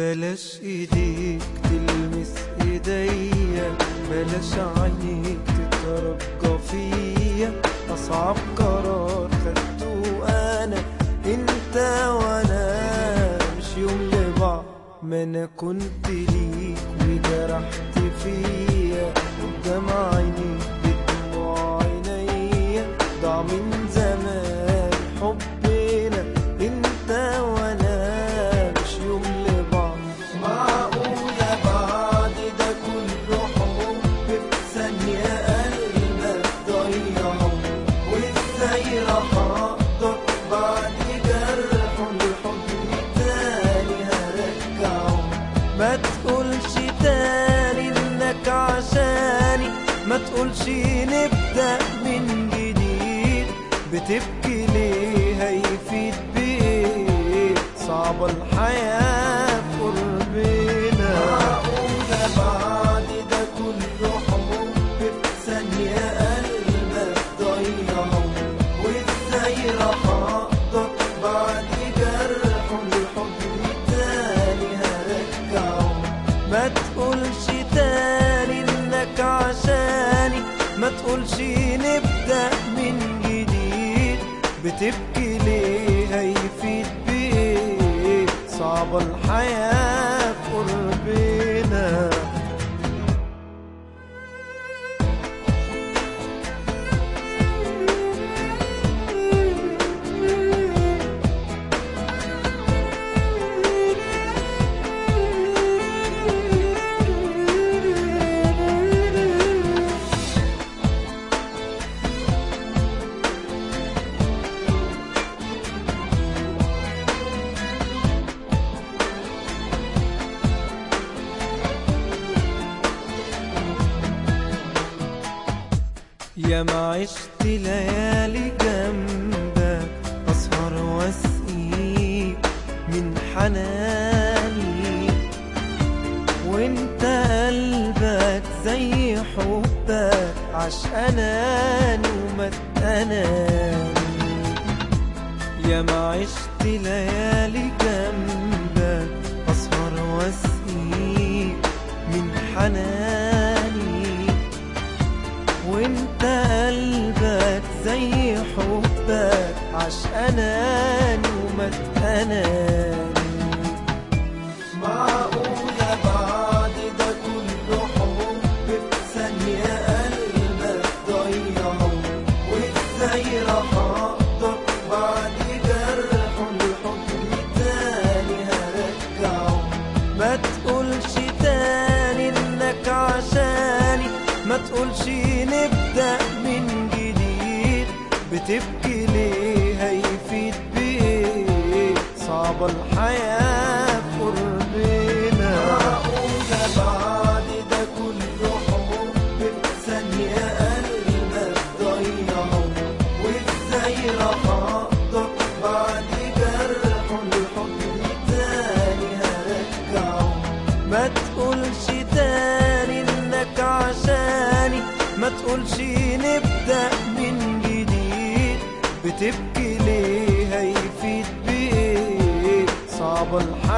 بلاش ايديك تلمس ايديا بلاش عينيك تترجى فيا اصعب قرار خدته انا انت وانا مش يوم لبعض ما انا كنت ليك وجرحت فيا قدام عينيك بدموع عينيا ضاع من زمان حبنا انت وانا مش يوم لبعض معقولة بعد ده كله حب في ثانية قلبك ضيعه وازاي راح اقدر بعد جرحه الحضن تاني هرجعه ما تقولش تاني انك عشاني ما تقولش نبدأ من جديد بتبكي ليه هيفيد بايه صعبة الحياة في قربنا معقولة بعد ده كله حب في ثانية قلبك ضيعه وازاي راح اقدر بعد جرحه الحضن تاني هرجعه ما تقولش تاني انك عشاني ما تقولش نبدأ من جديد بتبكي ليه هيفيد بايه صعبة الحياة في قربنا يا ما عشت ليالي جنبك أسهر واسقيك من حناني وانت قلبك زي حبك عشقاناني ومتقناني يا ما عشت ليالي جنبك أسهر واسقيك من حناني وانت قلبك زي حبك عشقاناني ومتقناني معقولة بعد ده كله حب في ثانية قلبك ضيعه وازاي راح اقدر بعد جرحه الحضن تاني هرجعه ما تقولش تاني انك عشاني ما تقولش نبدأ من جديد بتبكي ليه هيفيد بايه صعبة الحياة في قربنا معقولة بعد ده كله حب في ثانية قلبك ضيعه وازاي راح اقدر بعد جرحه الحضن تاني هرجعه ما تقولش تاني انك عشاني ما تقولش نبدأ من جديد بتبكي ليه هيفيد بايه صعبة الحياة